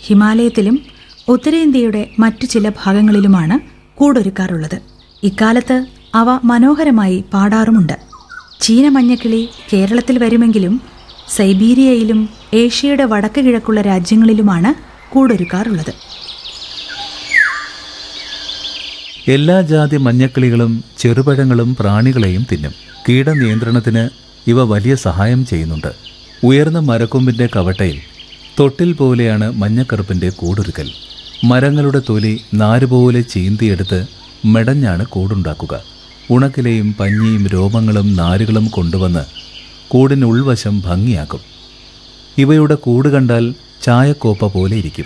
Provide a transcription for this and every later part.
ഹിമാലയത്തിലും ഉത്തരേന്ത്യയുടെ മറ്റു ചില ഭാഗങ്ങളിലുമാണ് കൂടൊരുക്കാറുള്ളത് ഇക്കാലത്ത് അവ മനോഹരമായി പാടാറുമുണ്ട് ചീന മഞ്ഞക്കിളി കേരളത്തിൽ വരുമെങ്കിലും സൈബീരിയയിലും ഏഷ്യയുടെ വടക്ക് കിഴക്കുള്ള രാജ്യങ്ങളിലുമാണ് കൂടൊരുക്കാറുള്ളത് എല്ലാ ജാതി മഞ്ഞക്കിളികളും ചെറുപഴങ്ങളും പ്രാണികളെയും തിന്നും കീടനിയന്ത്രണത്തിന് ഇവ വലിയ സഹായം ചെയ്യുന്നുണ്ട് ഉയർന്ന മരക്കൊമ്പിന്റെ കവട്ടയിൽ തൊട്ടിൽ പോലെയാണ് മഞ്ഞക്കറുപ്പിന്റെ കൂടൊരുക്കൽ മരങ്ങളുടെ തൊലി നാരുപോലെ ചീന്തിയെടുത്ത് മെടഞ്ഞാണ് കൂടുണ്ടാക്കുക ഉണക്കിലെയും പഞ്ഞിയും രോമങ്ങളും നാരുകളും കൊണ്ടുവന്ന് കൂടിന് ഉൾവശം ഭംഗിയാക്കും ഇവയുടെ കൂട് കണ്ടാൽ ചായക്കോപ്പ പോലെ ഇരിക്കും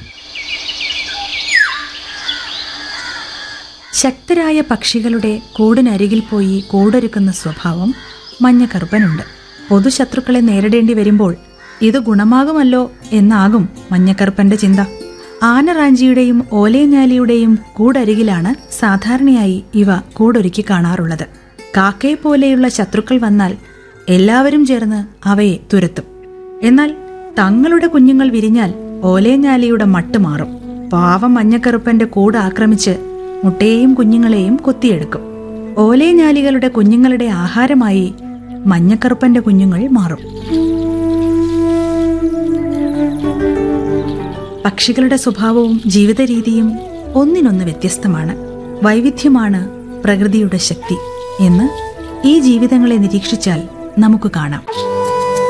ശക്തരായ പക്ഷികളുടെ കൂടിനരികിൽ പോയി കൂടൊരുക്കുന്ന സ്വഭാവം മഞ്ഞക്കറുപ്പനുണ്ട് പൊതുശത്രുക്കളെ നേരിടേണ്ടി വരുമ്പോൾ ഇത് ഗുണമാകുമല്ലോ എന്നാകും മഞ്ഞക്കറുപ്പന്റെ ചിന്ത ആനറാഞ്ചിയുടെയും ഓലേഞ്ഞാലിയുടെയും കൂടരികിലാണ് സാധാരണയായി ഇവ കൂടൊരുക്കി കാണാറുള്ളത് കാക്കയെ പോലെയുള്ള ശത്രുക്കൾ വന്നാൽ എല്ലാവരും ചേർന്ന് അവയെ തുരത്തും എന്നാൽ തങ്ങളുടെ കുഞ്ഞുങ്ങൾ വിരിഞ്ഞാൽ ഓലേഞ്ഞാലിയുടെ മട്ട് മാറും പാവം മഞ്ഞക്കറുപ്പന്റെ കൂട് ആക്രമിച്ച് മുട്ടയെയും കുഞ്ഞുങ്ങളെയും കൊത്തിയെടുക്കും ഓലേഞ്ഞാലികളുടെ കുഞ്ഞുങ്ങളുടെ ആഹാരമായി മഞ്ഞക്കറുപ്പന്റെ കുഞ്ഞുങ്ങൾ മാറും പക്ഷികളുടെ സ്വഭാവവും ജീവിത രീതിയും ഒന്നിനൊന്ന് വ്യത്യസ്തമാണ് വൈവിധ്യമാണ് പ്രകൃതിയുടെ ശക്തി എന്ന് ഈ ജീവിതങ്ങളെ നിരീക്ഷിച്ചാൽ നമുക്ക് കാണാം